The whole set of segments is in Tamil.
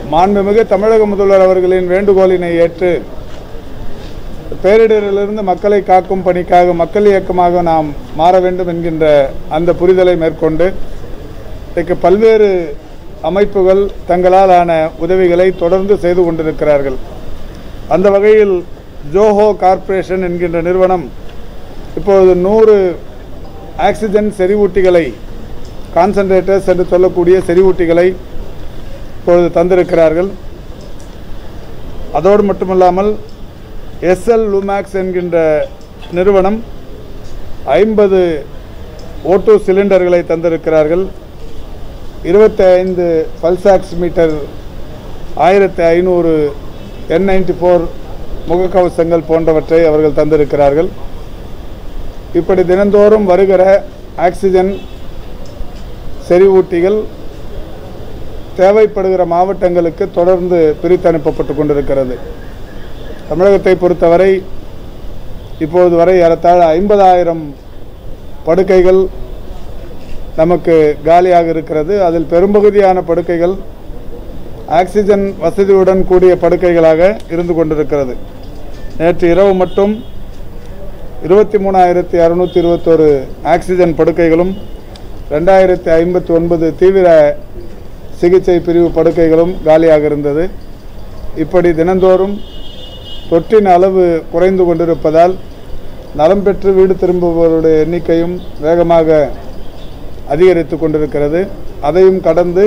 மாண்புமிகு தமிழக முதல்வர் அவர்களின் வேண்டுகோளினை ஏற்று பேரிடரிலிருந்து மக்களை காக்கும் பணிக்காக மக்கள் இயக்கமாக நாம் மாற வேண்டும் என்கின்ற அந்த புரிதலை மேற்கொண்டு இன்றைக்கு பல்வேறு அமைப்புகள் தங்களால் ஆன உதவிகளை தொடர்ந்து செய்து கொண்டிருக்கிறார்கள் அந்த வகையில் ஜோஹோ கார்ப்பரேஷன் என்கின்ற நிறுவனம் இப்பொழுது நூறு ஆக்சிஜன் செறிவூட்டிகளை கான்சன்ட்ரேட்டர்ஸ் என்று சொல்லக்கூடிய செறிவூட்டிகளை இப்பொழுது தந்திருக்கிறார்கள் அதோடு மட்டுமல்லாமல் எஸ்எல் லுமேக்ஸ் என்கின்ற நிறுவனம் ஐம்பது ஓட்டோ சிலிண்டர்களை தந்திருக்கிறார்கள் இருபத்தி ஐந்து பல்சாக்ஸ் மீட்டர் ஆயிரத்தி ஐநூறு என் நைன்டி ஃபோர் முகக்கவசங்கள் போன்றவற்றை அவர்கள் தந்திருக்கிறார்கள் இப்படி தினந்தோறும் வருகிற ஆக்சிஜன் செறிவூட்டிகள் தேவைப்படுகிற மாவட்டங்களுக்கு தொடர்ந்து பிரித்து அனுப்பப்பட்டு கொண்டிருக்கிறது தமிழகத்தை பொறுத்தவரை இப்பொழுது வரை ஏறத்தாழ ஐம்பதாயிரம் படுக்கைகள் நமக்கு காலியாக இருக்கிறது அதில் பெரும்பகுதியான படுக்கைகள் ஆக்சிஜன் வசதியுடன் கூடிய படுக்கைகளாக இருந்து கொண்டிருக்கிறது நேற்று இரவு மட்டும் இருபத்தி மூணாயிரத்தி அறுநூற்றி இருபத்தோரு ஆக்சிஜன் படுக்கைகளும் ரெண்டாயிரத்தி ஐம்பத்தி ஒன்பது தீவிர சிகிச்சை பிரிவு படுக்கைகளும் காலியாக இருந்தது இப்படி தினந்தோறும் தொற்றின் அளவு குறைந்து கொண்டிருப்பதால் நலம் பெற்று வீடு திரும்புபவருடைய எண்ணிக்கையும் வேகமாக அதிகரித்து கொண்டிருக்கிறது அதையும் கடந்து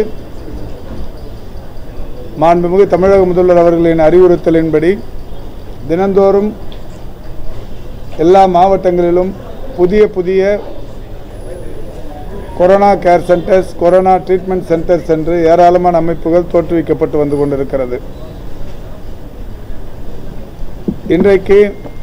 மாண்புமிகு தமிழக முதல்வர் அவர்களின் அறிவுறுத்தலின்படி தினந்தோறும் எல்லா மாவட்டங்களிலும் புதிய புதிய corona care centres corona treatment centres என்று ஏராளமான அமைப்புகள் தோற்றுவிக்கப்பட்டு வந்து கொண்டிருக்கிறது இன்றைக்கு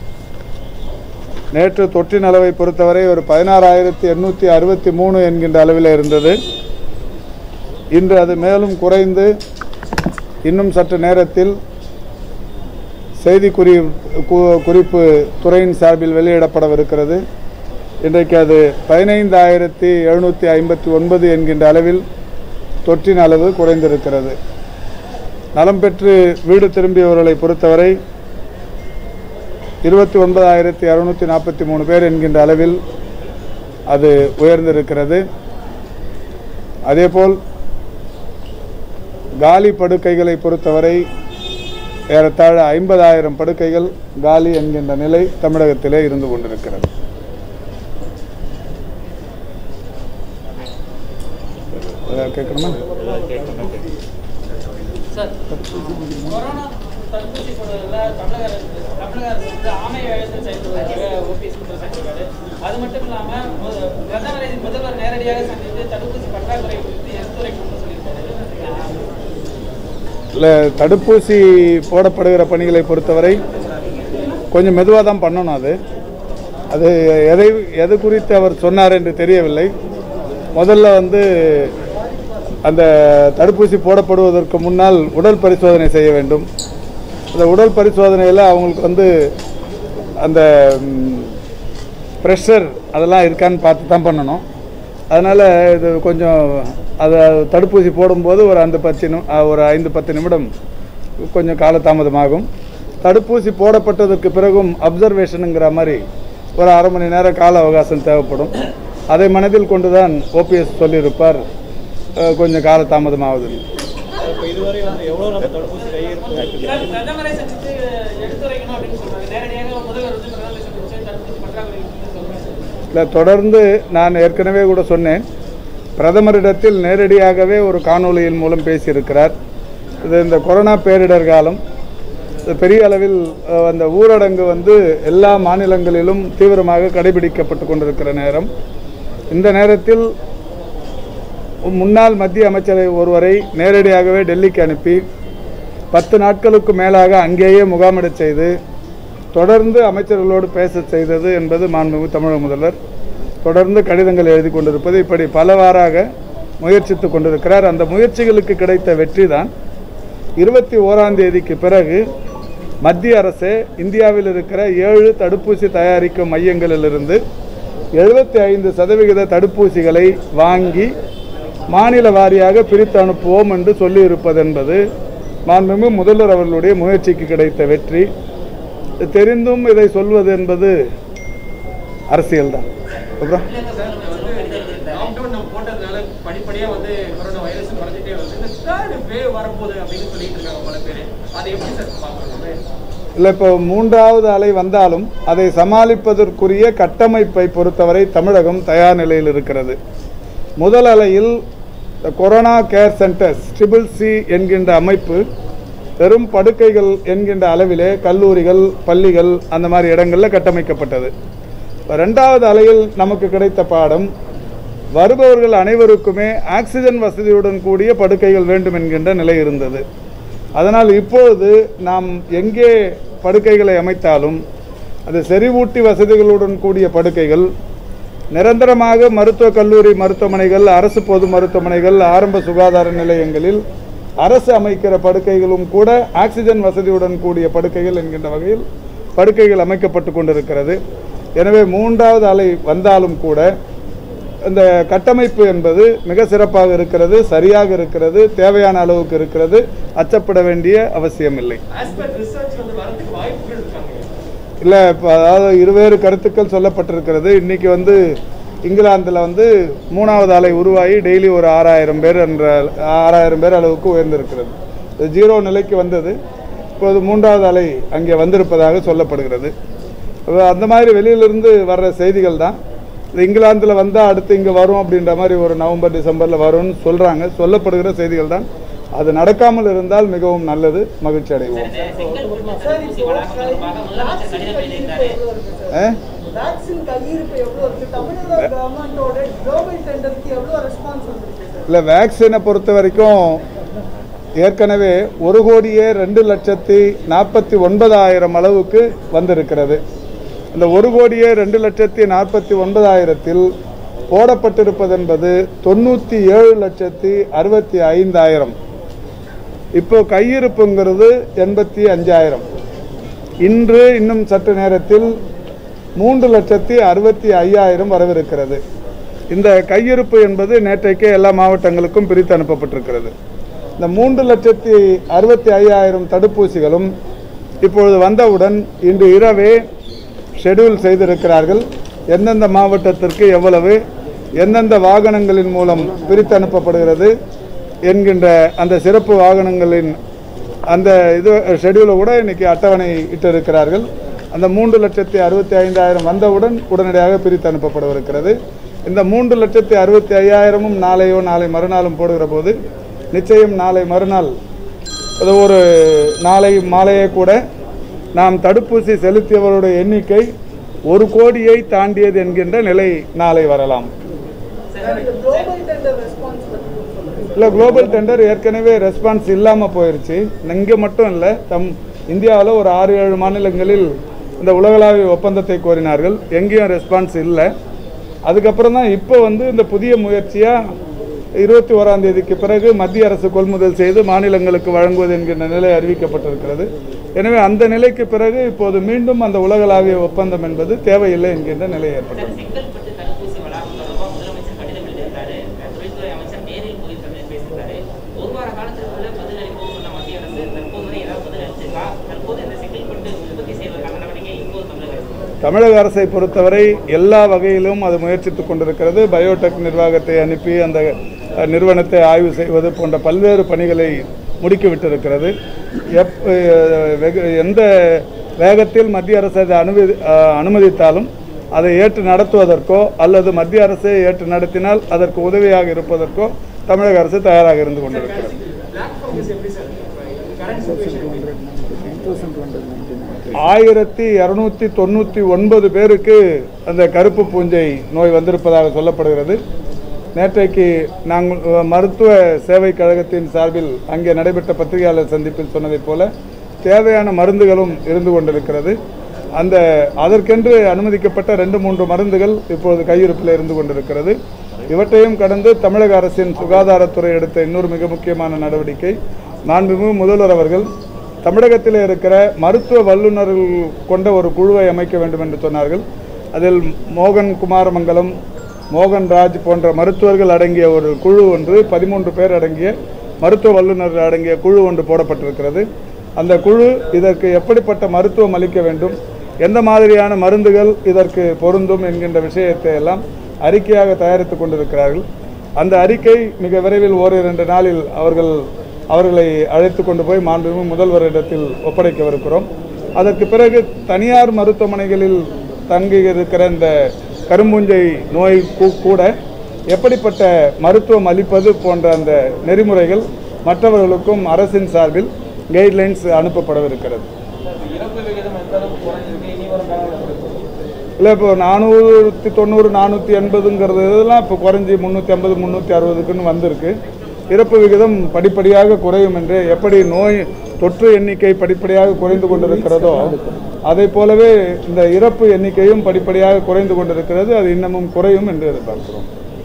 நேற்று தொற்றின் அளவை பொறுத்தவரை ஒரு பதினாறாயிரத்தி எண்ணூற்றி அறுபத்தி மூணு என்கின்ற அளவில் இருந்தது இன்று அது மேலும் குறைந்து இன்னும் சற்று நேரத்தில் செய்தி குறி கு- குறிப்பு துறையின் சார்பில் வெளியிடப்படவிருக்கிறது இன்றைக்கு அது பதினைந்தாயிரத்தி எழுநூற்றி ஐம்பத்தி ஒன்பது என்கின்ற அளவில் தொற்றின் அளவு குறைந்திருக்கிறது நலம் பெற்று வீடு திரும்பியவர்களை பொறுத்தவரை இருபத்தி ஒன்பதாயிரத்தி அறுநூற்றி நாற்பத்தி மூணு பேர் என்கின்ற அளவில் அது உயர்ந்திருக்கிறது அதேபோல் காலி படுக்கைகளை பொறுத்தவரை ஏறத்தாழ ஐம்பதாயிரம் படுக்கைகள் காலி என்கின்ற நிலை தமிழகத்திலே இருந்து கொண்டிருக்கிறது ஏதாவது கேட்கணுமா சார் கொரோனா தடுப்பூசி போடுறதுல தமிழக அரசு தமிழக அரசு வந்து ஆமை அழுத்தம் செயல்படுவதாக ஓபிஎஸ் குற்றம் சாட்டியிருக்காரு அது மட்டும் இல்லாம மு- பிரதமரை முதல்வர் நேரடியாக சந்தித்து தடுப்பூசி பற்றாக்குறை குறித்து எடுத்துரைக்கணும்னு சொல்லியிருக்காரு இல்லை தடுப்பூசி போடப்படுகிற பணிகளை பொறுத்தவரை கொஞ்சம் மெதுவாக தான் பண்ணணும் அது அது எதை எது குறித்து அவர் சொன்னார் என்று தெரியவில்லை முதல்ல வந்து அந்த தடுப்பூசி போடப்படுவதற்கு முன்னால் உடல் பரிசோதனை செய்ய வேண்டும் அந்த உடல் பரிசோதனையில் அவங்களுக்கு வந்து அந்த ப்ரெஷர் அதெல்லாம் இருக்கான்னு பார்த்து தான் பண்ணணும் அதனால் இது கொஞ்சம் அதை தடுப்பூசி போடும்போது ஒரு அந்த பத்து நிமி அஹ் ஒரு ஐந்து பத்து நிமிடம் கொஞ்சம் காலதாமதமாகும் தடுப்பூசி போடப்பட்டதற்கு பிறகும் அப்சர்வேஷனுங்கிற மாதிரி ஒரு அரை மணி நேரம் கால அவகாசம் தேவைப்படும் அதை மனதில் கொண்டு தான் ஓபிஎஸ் சொல்லியிருப்பார் அஹ் கொஞ்சம் காலதாமதமாகுது சார், பிரதமரை சந்தித்து எடுத்துரைக்கணும் அப்படின்னு சொல்றாங்க நேரடியாக முதல்வர் வந்து பிரதமரை சந்திச்சு தடுப்பூசி பற்றாக்குறை குறித்து சொல்றாங்க இல்லை தொடர்ந்து நான் ஏற்கனவே கூட சொன்னேன் பிரதமரிடத்தில் நேரடியாகவே ஒரு காணொளியின் மூலம் பேசியிருக்கிறார் இது இந்த கொரோனா பேரிடர் காலம் இது பெரிய அளவில் அஹ், அந்த ஊரடங்கு வந்து எல்லா மாநிலங்களிலும் தீவிரமாக கடைபிடிக்கப்பட்டு கொண்டிருக்கிற நேரம் இந்த நேரத்தில் முன்னாள் மத்திய அமைச்சரை ஒருவரை நேரடியாகவே டெல்லிக்கு அனுப்பி பத்து நாட்களுக்கு மேலாக அங்கேயே முகாமிடச் செய்து தொடர்ந்து அமைச்சர்களோடு பேச செய்தது என்பது மாண்புமிகு தமிழக முதல்வர் தொடர்ந்து கடிதங்கள் எழுதி கொண்டிருப்பது இப்படி பலவாறாக முயற்சித்து கொண்டிருக்கிறார் அந்த முயற்சிகளுக்கு கிடைத்த வெற்றி தான் இருபத்தி ஓராம் தேதிக்கு பிறகு மத்திய அரசு இந்தியாவில் இருக்கிற ஏழு தடுப்பூசி தயாரிக்கும் மையங்களிலிருந்து எழுபத்தி ஐந்து சதவிகித தடுப்பூசிகளை வாங்கி மாநில வாரியாக பிரித்து அனுப்புவோம் என்று சொல்லியிருப்பது என்பது மாண்புமிகு முதல்வர் அவர்களுடைய முயற்சிக்கு கிடைத்த வெற்றி தெரிந்தும் இதை சொல்வது என்பது அரசியல்தான் அப்புறம் லாக்டவுன் நம்ம போட்டதுனால படிப்படியா வந்து கொரோனா வைரஸ் குறைஞ்சிட்டே வருது இந்த தேர்ட் வேவ் வரப்போகுது அப்படின்னு சொல்லிட்டு இருக்காங்க பல பேர் அதை எப்படி சார் பார்க்கணும் இல்லை இப்போ மூன்றாவது அலை வந்தாலும் அதை சமாளிப்பதற்குரிய கட்டமைப்பை பொறுத்தவரை தமிழகம் தயார் நிலையில் இருக்கிறது முதல் அலையில் இந்த corona care centres triple C என்கின்ற அமைப்பு வெறும் படுக்கைகள் என்கின்ற அளவிலே கல்லூரிகள் பள்ளிகள் அந்த மாதிரி இடங்களில் கட்டமைக்கப்பட்டது இப்ப ரெண்டாவது அலையில் நமக்கு கிடைத்த பாடம் வருபவர்கள் அனைவருக்குமே ஆக்சிஜன் வசதியுடன் கூடிய படுக்கைகள் வேண்டும் என்கின்ற நிலை இருந்தது அதனால் இப்பொழுது நாம் எங்கே படுக்கைகளை அமைத்தாலும் அது செறிவூட்டி வசதிகளுடன் கூடிய படுக்கைகள் நிரந்தரமாக மருத்துவக் கல்லூரி மருத்துவமனைகள் அரசு பொது மருத்துவமனைகள் ஆரம்ப சுகாதார நிலையங்களில் அரசு அமைக்கிற படுக்கைகளும் கூட ஆக்சிஜன் வசதியுடன் கூடிய படுக்கைகள் என்கின்ற வகையில் படுக்கைகள் அமைக்கப்பட்டு கொண்டிருக்கிறது எனவே மூன்றாவது அலை வந்தாலும் கூட இந்த கட்டமைப்பு என்பது மிக சிறப்பாக இருக்கிறது சரியாக இருக்கிறது தேவையான அளவுக்கு இருக்கிறது அச்சப்பட வேண்டிய அவசியமில்லை ஆஸ் பர் ரிசர்ச் வந்து வரதுக்கு வாய்ப்புகள் இருக்காங்க இல்லை இப்போ அதாவது இருவேறு கருத்துக்கள் சொல்லப்பட்டிருக்கிறது இன்னைக்கு வந்து இங்கிலாந்தில் வந்து மூணாவது அலை உருவாகி டெய்லி ஒரு ஆறாயிரம் பேர் என்ற ஆறாயிரம் பேர் அளவுக்கு உயர்ந்திருக்கிறது இது ஜீரோ நிலைக்கு வந்தது இப்போது மூன்றாவது அலை அங்கே வந்திருப்பதாக சொல்லப்படுகிறது அப்ப அந்த மாதிரி வெளியிலிருந்து வர்ற செய்திகள் தான் இது இங்கிலாந்தில் வந்தால் அடுத்து இங்கே வரும் அப்படின்ற மாதிரி ஒரு நவம்பர் டிசம்பரில் வரும்னு சொல்கிறாங்க சொல்லப்படுகிற செய்திகள் தான் அது நடக்காமல் இருந்தால் மிகவும் நல்லது மகிழ்ச்சி அடைவோம் சார் இப்போ வேக்சின் கையிருப்பு எவ்வளவு இருக்கு சார் ஆ? வேக்சின் கையிருப்பு எவ்வளவு இருக்கு தமிழக கவர்மெண்டோட குளோபல் டெண்டருக்கு எவ்வளவு ரெஸ்பான்ஸ் வந்திருக்கு சார் இல்லை வேக்சினை பொறுத்த வரைக்கும் ஏற்கனவே ஒரு கோடியே ரெண்டு லட்சத்தி நாற்பத்தி ஒன்பதாயிரம் அளவுக்கு வந்திருக்கிறது இந்த ஒரு கோடியே ரெண்டு லட்சத்தி நாற்பத்தி ஒன்பதாயிரத்தில் போடப்பட்டிருப்பது என்பது தொண்ணூற்றி ஏழு லட்சத்தி அறுபத்தி ஐந்தாயிரம் இப்போ கையிருப்புங்கிறது எண்பத்தி அஞ்சாயிரம் இன்று இன்னும் சற்று நேரத்தில் மூன்று லட்சத்தி அறுபத்தி ஐயாயிரம் வரவிருக்கிறது இந்த கையிருப்பு என்பது நேற்றைக்கே எல்லா மாவட்டங்களுக்கும் பிரித்து அனுப்பப்பட்டிருக்கிறது இந்த மூன்று லட்சத்தி அறுபத்தி ஐயாயிரம் தடுப்பூசிகளும் இப்பொழுது வந்தவுடன் இன்று இரவே ஷெட்யூல் செய்திருக்கிறார்கள் எந்தெந்த மாவட்டத்திற்கு எவ்வளவு எந்தெந்த வாகனங்களின் மூலம் பிரித்து அனுப்பப்படுகிறது என்கின்ற அந்த சிறப்பு வாகனங்களின் அந்த இது ஷெட்யூலை கூட இன்னைக்கு அட்டவணை இட்டிருக்கிறார்கள் அந்த மூன்று லட்சத்தி அறுபத்தி ஐந்தாயிரம் வந்தவுடன் உடனடியாக பிரித்து அனுப்பப்படவிருக்கிறது இந்த மூன்று லட்சத்தி அறுபத்தி ஐயாயிரமும் நாளையோ நாளை மறுநாளும் போடுகிற போது நிச்சயம் நாளை மறுநாள் அது ஒரு நாளை மாலையே கூட நாம் தடுப்பூசி செலுத்தியவருடைய எண்ணிக்கை ஒரு கோடியை தாண்டியது என்கின்ற நிலை நாளை வரலாம் சார் இந்த குளோபல் டெண்டர் ரெஸ்பான்ஸ் பற்றி கொஞ்சம் சொல்லுங்க இல்லை குளோபல் டெண்டர் ஏற்கனவே ரெஸ்பான்ஸ் இல்லாமல் போயிருச்சு இங்கே மட்டும் இல்லை தம் இந்தியாவில் ஒரு ஆறு ஏழு மாநிலங்களில் இந்த உலகளாவிய ஒப்பந்தத்தை கோரினார்கள் எங்கேயும் ரெஸ்பான்ஸ் இல்லை அதுக்கப்புறம் தான் இப்போ வந்து இந்த புதிய முயற்சியாக இருபத்தி ஓராம் தேதிக்கு பிறகு மத்திய அரசு கொள்முதல் செய்து மாநிலங்களுக்கு வழங்குவது என்கின்ற நிலை அறிவிக்கப்பட்டிருக்கிறது எனவே அந்த நிலைக்கு பிறகு இப்போது மீண்டும் அந்த உலகளாவிய ஒப்பந்தம் என்பது தேவையில்லை என்கின்ற நிலை ஏற்பட்டது செங்கல்பட்டு தடுப்பூசி வளாகம் தொடர்பாக முதலமைச்சர் கடிதம் எழுதியிருக்காரு தொழில்துறை அமைச்சர் நேரில் போய் தமிழ் பேசியிருக்காரு ஒரு வார காலத்திற்குள்ள பதில் அளிக்கும் சொன்ன மத்திய அரசு தற்போது வரை ஏதாவது பதில் அளிச்சிருக்கா தற்போது இந்த செங்கல்பட்டு உற்பத்தி செய்வதற்கான நடவடிக்கை இப்போது தமிழக அரசு தமிழக அரசை பொறுத்தவரை எல்லா வகையிலும் அது முயற்சித்துக் கொண்டிருக்கிறது பயோடெக் நிர்வாகத்தை அனுப்பி அந்த அஹ், நிறுவனத்தை ஆய்வு செய்வது போன்ற பல்வேறு பணிகளை முடுக்கிவிட்டிருக்கிறது எப் அஹ், வெகு எந்த வேகத்தில் மத்திய அரசு அதை அனுமதி அஹ், அனுமதித்தாலும் அதை ஏற்று நடத்துவதற்கோ அல்லது மத்திய அரசே ஏற்று நடத்தினால் அதற்கு உதவியாக இருப்பதற்கோ தமிழக அரசு தயாராக இருந்து கொண்டிருக்கிறது பிளாக் ஃபங்கஸ் எப்படி சார் கரண்ட் சுச்சுவேஷன் ஆயிரத்தி இரநூத்தி தொண்ணூற்றி ஒன்பது பேருக்கு அந்த கருப்பு பூஞ்சை நோய் வந்திருப்பதாக சொல்லப்படுகிறது நேற்றைக்கு நாங்கள் அஹ், மருத்துவ சேவை கழகத்தின் சார்பில் அங்கே நடைபெற்ற பத்திரிகையாளர் சந்திப்பில் சொன்னதைப் போல தேவையான மருந்துகளும் இருந்து கொண்டிருக்கிறது அந்த அதற்கென்று அனுமதிக்கப்பட்ட ரெண்டு மூன்று மருந்துகள் இப்பொழுது கையிருப்பில் இருந்து கொண்டிருக்கிறது இவற்றையும் கடந்து தமிழக அரசின் சுகாதாரத்துறை எடுத்த இன்னொரு மிக முக்கியமான நடவடிக்கை மாண்புமிகு முதல்வர் அவர்கள் தமிழகத்தில் இருக்கிற மருத்துவ வல்லுநர்கள் கொண்ட ஒரு குழுவை அமைக்க வேண்டும் என்று சொன்னார்கள் அதில் மோகன் குமாரமங்கலம் மோகன் ராஜ் போன்ற மருத்துவர்கள் அடங்கிய ஒரு குழு ஒன்று பதிமூன்று பேர் அடங்கிய மருத்துவ வல்லுநர்கள் அடங்கிய குழு ஒன்று போடப்பட்டிருக்கிறது அந்த குழு இதற்கு எப்படிப்பட்ட மருத்துவம் அளிக்க வேண்டும் எந்த மாதிரியான மருந்துகள் இதற்கு பொருந்தும் என்கின்ற விஷயத்தை எல்லாம் அறிக்கையாக தயாரித்து கொண்டிருக்கிறார்கள் அந்த அறிக்கை மிக விரைவில் ஓரிரண்டு நாளில் அவர்கள் அவர்களை அழைத்து கொண்டு போய் மாண்புமிகு முதல்வரிடத்தில் ஒப்படைக்கவிருக்கிறோம் அதற்கு பிறகு தனியார் மருத்துவமனைகளில் தங்கி இருக்கிற இந்த கரும்பூஞ்சை நோய் கூ- கூட எப்படிப்பட்ட மருத்துவம் அளிப்பது போன்ற அந்த நெறிமுறைகள் மற்றவர்களுக்கும் அரசின் சார்பில் கைட்லைன்ஸ் அனுப்பப்படவிருக்கிறது இறப்பு விகிதம் எந்த அளவுக்கு குறைஞ்சிருக்கு இனி வரும் காலங்களில் இல்லை இப்போ நானூற்றி தொண்ணூறு நானூற்றி எண்பதுங்கிறது இதெல்லாம் இப்போ குறைஞ்சி முந்நூற்றி ஐம்பது முந்நூற்றி அறுபதுக்குன்னு வந்திருக்கு இறப்பு விகிதம் படிப்படியாக குறையும் என்று எப்படி நோய் தொற்று எண்ணிக்கை படிப்படியாக குறைந்து கொண்டிருக்கிறதோ அதை போலவே இந்த இறப்பு எண்ணிக்கையும் படிப்படியாக குறைந்து கொண்டிருக்கிறது அது இன்னமும் குறையும் என்று எதிர்பார்க்கிறோம்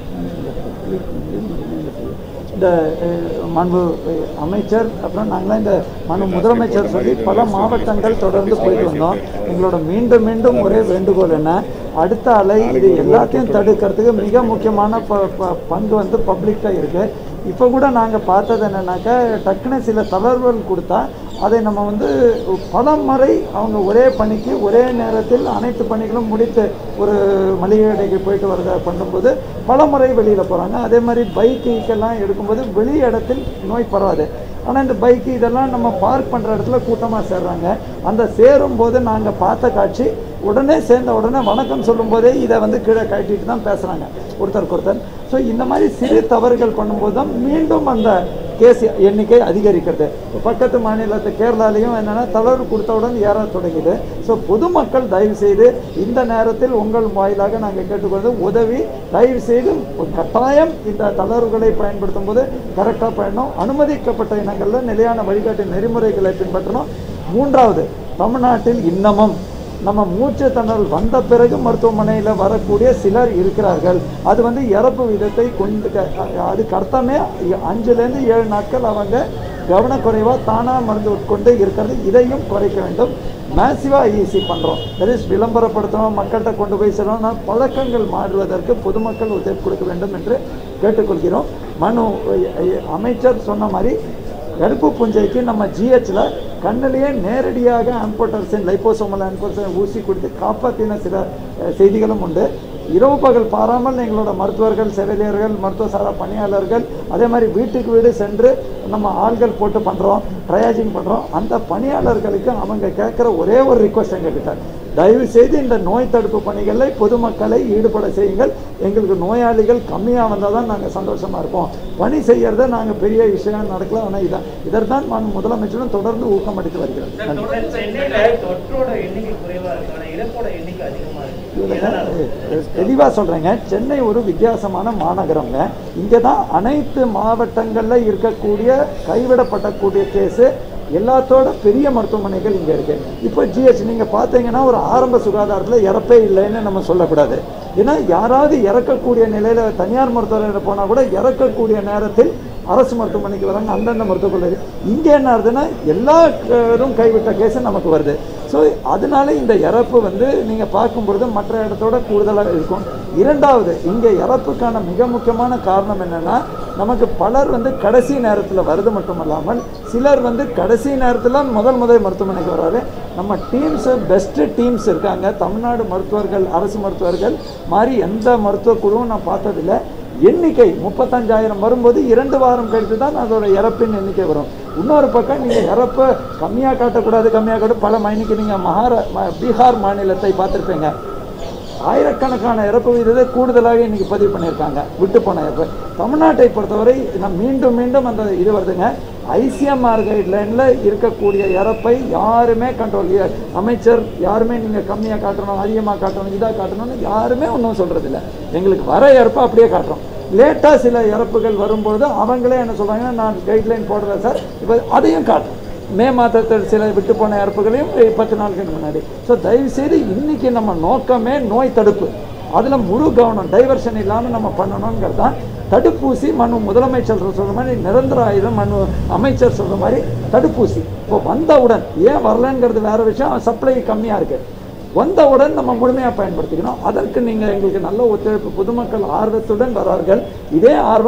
இந்த அஹ், மாண்பு அஹ், அமைச்சர் அப்புறம் நாங்களாம் இந்த மாண்பு முதலமைச்சர் சொல்லி பல மாவட்டங்கள் தொடர்ந்து போயிட்டு வந்தோம் எங்களோட மீண்டும் மீண்டும் ஒரே வேண்டுகோள் என்ன அடுத்த அலை இது எல்லாத்தையும் தடுக்கிறதுக்கு மிக முக்கியமான ப- ப- பங்கு வந்து பப்ளிக்ட இருக்கு இப்போ கூட நாங்கள் பார்த்தது என்னன்னாக்கா டக்குன்னு சில தளர்வுகள் கொடுத்தா அதை நம்ம வந்து பல முறை அவங்க ஒரே பணிக்கு ஒரே நேரத்தில் அனைத்து பணிகளும் முடித்து ஒரு மளிகை கடைக்கு போயிட்டு வரத பண்ணும்போது பல முறை வெளியில் போகிறாங்க அதே மாதிரி பைக்குக்கெல்லாம் எடுக்கும்போது வெளி இடத்தில் நோய் பரவாது ஆனால் இந்த பைக்கு இதெல்லாம் நம்ம பார்க் பண்ணுற இடத்துல கூட்டமாக சேர்றாங்க அந்த சேரும்போது நாங்கள் பார்த்த காட்சி உடனே சேர்ந்த உடனே வணக்கம் சொல்லும்போதே இதை வந்து கீழே கட்டிட்டு தான் பேசுகிறாங்க ஒருத்தருக்கு ஒருத்தர் ஸோ இந்த மாதிரி சிறு தவறுகள் பண்ணும்போது தான் மீண்டும் அந்த கேஸ் எண்ணிக்கை அதிகரிக்கிறது பக்கத்து மாநிலத்து கேரளாலையும் என்னென்னா தளர்வு கொடுத்தவுடன் ஏற தொடங்குது ஸோ பொதுமக்கள் தயவு செய்து இந்த நேரத்தில் உங்கள் வாயிலாக நாங்கள் கேட்டுக்கொள்வது உதவி தயவு செய்து ஒரு கட்டாயம் இந்த தளர்வுகளை பயன்படுத்தும் போது கரெக்டாக பயணம் அனுமதிக்கப்பட்ட இனங்களில் நிலையான வழிகாட்டு நெறிமுறைகளை பின்பற்றணும் மூன்றாவது தமிழ்நாட்டில் இன்னமும் நம்ம மூச்சு திணறல் வந்த பிறகு மருத்துவமனையில் வரக்கூடிய சிலர் இருக்கிறார்கள் அது வந்து இறப்பு விதத்தை கொண்டு க- அதுக்கு அர்த்தமே அஞ்சுலேருந்து ஏழு நாட்கள் அவங்க கவனக்குறைவாக தானாக மருந்து உட்கொண்டு இருக்கிறது இதையும் குறைக்க வேண்டும் மேசிவாக ஈஸி பண்ணுறோம் தட் இஸ் விளம்பரப்படுத்தணும் மக்கள்கிட்ட கொண்டு போய் செல்லணும் ஆனால் பழக்கங்கள் மாறுவதற்கு பொதுமக்கள் ஒத்துழைப்பு கொடுக்க வேண்டும் என்று கேட்டுக்கொள்கிறோம் மனு அஹ், அமைச்சர் சொன்ன மாதிரி கருப்பு புஞ்சைக்கு நம்ம ஜிஹெச்சில் கண்ணிலேயே நேரடியாக ஆம்போட்டர்சின் லைப்போசோமல் ஆம்போட்டர்சின் ஊசி கொடுத்து காப்பாற்றின சில அஹ், செய்திகளும் உண்டு இரவு பகல் பாராமல் எங்களோட மருத்துவர்கள் செவிலியர்கள் மருத்துவ சாரா பணியாளர்கள் அதே மாதிரி வீட்டுக்கு வீடு சென்று நம்ம ஆள்கள் போட்டு பண்ணுறோம் ட்ரையாஜிங் பண்ணுறோம் அந்த பணியாளர்களுக்கு அவங்க கேட்குற ஒரே ஒரு ரிக்வஸ்ட் எங்ககிட்ட தயவு செய்து இந்த நோய் தடுப்பு பணிகளில் பொதுமக்களை ஈடுபட செய்யுங்கள் எங்களுக்கு நோயாளிகள் கம்மியாக வந்தால் தான் நாங்கள் சந்தோஷமாக இருப்போம் பணி செய்யறத நாங்கள் பெரிய விஷயம் நடக்கல ஆனால் இதான் இதற்தான் நான் முதலமைச்சரும் தொடர்ந்து ஊக்கமளித்து வருகிறோம் நன்றி. சென்னையில தொற்றோட எண்ணிக்கை குறைவா இருக்கு ஆனா இறப்போட எண்ணிக்கை அதிகமா இருக்கு எதனால தெளிவாக சொல்கிறேங்க சென்னை ஒரு வித்தியாசமான மாநகரங்க இங்கே தான் அனைத்து மாவட்டங்களில் இருக்கக்கூடிய கைவிடப்படக்கூடிய கேஸு எல்லாத்தோட பெரிய மருத்துவமனைகள் இங்கே இருக்கு இப்போ ஜிஹெச் நீங்கள் பார்த்தீங்கன்னா ஒரு ஆரம்ப சுகாதாரத்தில் இறப்பே இல்லைன்னு நம்ம சொல்லக்கூடாது ஏன்னா யாராவது இறக்கக்கூடிய நிலையில் தனியார் மருத்துவமனையில் போனால் கூட இறக்கக்கூடிய நேரத்தில் அரசு மருத்துவமனைக்கு வராங்க அந்தந்த மருத்துவக் கல்லூரி இங்கே என்ன ஆகுதுன்னா எல்லாரும் கைவிட்ட கேஸு நமக்கு வருது ஸோ அதனால இந்த இறப்பு வந்து நீங்கள் பார்க்கும்பொழுது மற்ற இடத்தோட கூடுதலாக இருக்கும் இரண்டாவது இங்கே இறப்புக்கான மிக முக்கியமான காரணம் என்னென்னா நமக்கு பலர் வந்து கடைசி நேரத்தில் வருது மட்டுமல்லாமல் சிலர் வந்து கடைசி நேரத்தில் முதல் முதல் மருத்துவமனைக்கு வராரு நம்ம டீம்ஸு பெஸ்ட்டு டீம்ஸ் இருக்காங்க தமிழ்நாடு மருத்துவர்கள் அரசு மருத்துவர்கள் மாதிரி எந்த மருத்துவ குழுவும் நான் பார்த்ததில்ல எண்ணிக்கை முப்பத்தஞ்சாயிரம் வரும்போது இரண்டு வாரம் கழித்து தான் அதோட இறப்பின் எண்ணிக்கை வரும் இன்னொரு பக்கம் நீங்கள் இறப்பை கம்மியாக காட்டக்கூடாது கம்மியாக காட்ட பல இன்னைக்கு நீங்கள் மகாரா ம- பீகார் மாநிலத்தை பார்த்துருப்பீங்க ஆயிரக்கணக்கான இறப்பு விகிதத்தை கூடுதலாக இன்னைக்கு பதிவு பண்ணியிருக்காங்க விட்டு போன இறப்பு தமிழ்நாட்டை பொறுத்தவரை நான் மீண்டும் மீண்டும் அந்த இது வருதுங்க ஐசிஎம்ஆர் கைட்லைனில் இருக்கக்கூடிய இறப்பை யாருமே கண்ட்ரோல் அமைச்சர் யாருமே நீங்கள் கம்மியாக காட்டணும் அதிகமாக காட்டணும் இதாக காட்டணும்னு யாருமே ஒன்றும் சொல்கிறதில்ல எங்களுக்கு வர இறப்பை அப்படியே காட்டுறோம் லேட்டாக சில இறப்புகள் வரும்பொழுது அவங்களே என்ன சொல்கிறாங்கன்னா நான் கைட்லைன் போடுறேன் சார் இப்போ அதையும் காட்டுறேன் மே மாதத்தில் சில விட்டு போன இறப்புகளையும் பத்து நாளுக்கு முன்னாடி ஸோ தயவுசெய்து இன்னைக்கு நம்ம நோக்கமே நோய் தடுப்பு அதில் முழு கவனம் டைவர்ஷன் இல்லாமல் நம்ம பண்ணணுங்கிறது தான் தடுப்பூசி மனு முதலமைச்சர் சொல்கிற மாதிரி நிரந்தர ஆயுதம் மனு அமைச்சர் சொல்கிற மாதிரி தடுப்பூசி இப்போ வந்தவுடன் ஏன் வரலங்கிறது வேற விஷயம் சப்ளை கம்மியாக இருக்குது வந்தவுடன் நம்ம முழுமையாக பயன்படுத்திக்கணும் அதற்கு நீங்கள் எங்களுக்கு நல்ல ஒத்துழைப்பு பொதுமக்கள் ஆர்வத்துடன் வரார்கள் இதே ஆர்வம்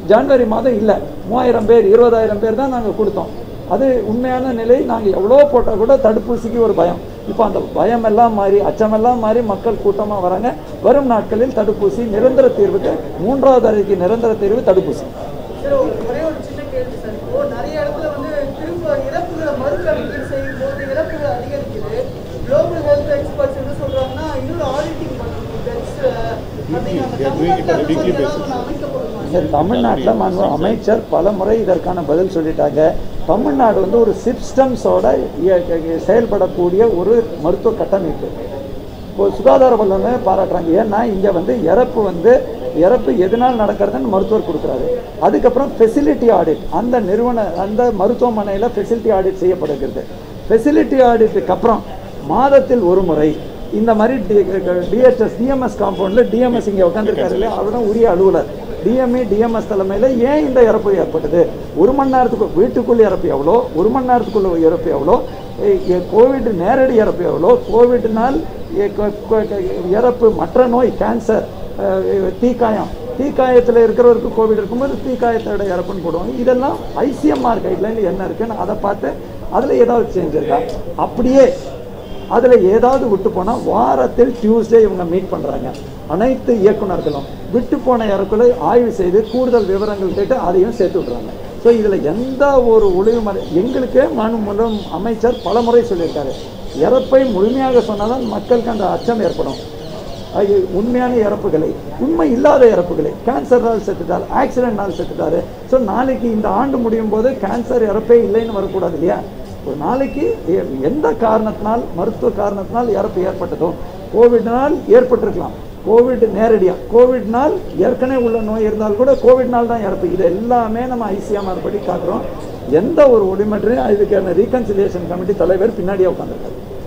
ஜனவரி மாதம் இல்லை மூவாயிரம் பேர் இருபதாயிரம் பேர் தான் நாங்கள் கொடுத்தோம் அது உண்மையான நிலை நாங்கள் எவ்வளோ போட்டால் கூட தடுப்பூசிக்கு ஒரு பயம் இப்போ அந்த பயம் எல்லாம் மாறி அச்சமெல்லாம் மாறி மக்கள் கூட்டமாக வராங்க வரும் நாட்களில் தடுப்பூசி நிரந்தர தீர்வுக்கு மூன்றாவது அறைக்கு நிரந்தர தீர்வு தடுப்பூசி சார் ஒரு ஒரே ஒரு சின்ன கேள்வி சார் இப்போ நிறைய இடத்துல வந்து திரும்ப இறப்புகளை மறுகணக்கீடு செய்யும் போது இறப்புகள் அதிகரிக்குது குளோபல் ஹெல்த் எக்ஸ்பர்ட்ஸ் என்ன சொல்றாங்கன்னா இன்னொரு ஆடிட்டிங் பண்ணணும் டெத்ஸ் அப்படிங்கிறாங்க தமிழ்நாட்டில் அந்த மாதிரி ஏதாவது ஒன்று அமைக்கப்படுமா இங்க தமிழ்நாட்டில் மாண்பு அமைச்சர் பல முறை இதற்கான பதில் சொல்லிட்டாங்க தமிழ்நாடு வந்து ஒரு சிஸ்டம்ஸோட செயல்படக்கூடிய ஒரு மருத்துவ கட்டமைப்பு இப்போ சுகாதார வல்லுநர் பாராட்டுறாங்க ஏன்னா இங்கே வந்து இறப்பு வந்து இறப்பு எதனால் நடக்கிறதுன்னு மருத்துவர் கொடுக்குறாரு அதுக்கப்புறம் ஃபெசிலிட்டி ஆடிட் அந்த நிறுவன அந்த மருத்துவமனையில் ஃபெசிலிட்டி ஆடிட் செய்யப்படுகிறது ஃபெசிலிட்டி ஆடிட்டுக்கு அப்புறம் மாதத்தில் ஒரு முறை இந்த மாதிரி டிஹெச்எஸ் டிஎம்எஸ் காம்பவுண்டில் டிஎம்எஸ் இங்கே உட்காந்துருக்காரு இல்லையா அவரும் உரிய அலுவலர் டிஎம்ஏ டிஎம்எஸ் தலைமையில் ஏன் இந்த இறப்பு ஏற்பட்டது ஒரு மணி நேரத்துக்கு வீட்டுக்குள்ள இறப்பு எவ்வளோ ஒரு மணி நேரத்துக்குள்ள இறப்பு எவ்வளோ எ- எ- கோவிட் நேரடி இறப்பு எவ்வளோ கோவிட்னால் எ- கொ- கொ- இறப்பு மற்ற நோய் கேன்சர் அஹ், தீக்காயம் தீக்காயத்தில் இருக்கிறவருக்கு கோவிட் இருக்கும்போது தீக்காயத்தோட இறப்புன்னு போடுவாங்க இதெல்லாம் ஐசிஎம்ஆர் கைட்லைன் என்ன இருக்குன்னு அதை பார்த்து அதில் ஏதாவது சேஞ்ச் இருக்கா அப்படியே அதில் ஏதாவது விட்டு போனால் வாரத்தில் டியூஸ்டே இவங்க மீட் பண்ணுறாங்க அனைத்து இயக்குனர்களும் விட்டு போன இறக்குலை ஆய்வு செய்து கூடுதல் விவரங்கள் கேட்டு அதையும் சேர்த்து விட்றாங்க ஸோ இதில் எந்த ஒரு ஒளிவுமறை எங்களுக்கே மனு மூலம் அமைச்சர் பல முறை சொல்லியிருக்காரு இறப்பை முழுமையாக சொன்னால்தான் மக்களுக்கு அந்த அச்சம் ஏற்படும் அது உண்மையான இறப்புகளை உண்மை இல்லாத இறப்புகளை கேன்சர்னால் செத்துட்டார் ஆக்சிடென்ட்னால் செத்துட்டாரு ஸோ நாளைக்கு இந்த ஆண்டு முடியும் போது கேன்சர் இறப்பே இல்லைன்னு வரக்கூடாது இல்லையா ஒரு நாளைக்கு எ- எந்த காரணத்தினால் மருத்துவ காரணத்தினால் இறப்பு ஏற்பட்டதோ கோவிட்னால் ஏற்பட்டிருக்கலாம் கோவிட் நேரடியாக கோவிட்னால் ஏற்கனவே உள்ள நோய் இருந்தால் கூட கோவிட்னால் தான் இறப்பு இது எல்லாமே நம்ம ஐசிஎம்ஆர் படி காட்டுறோம் எந்த ஒரு ஒளிமற்றையும் இதுக்கான ரீகன்சிலியேஷன் கமிட்டி தலைவர் பின்னாடியே உட்காந்துருக்காரு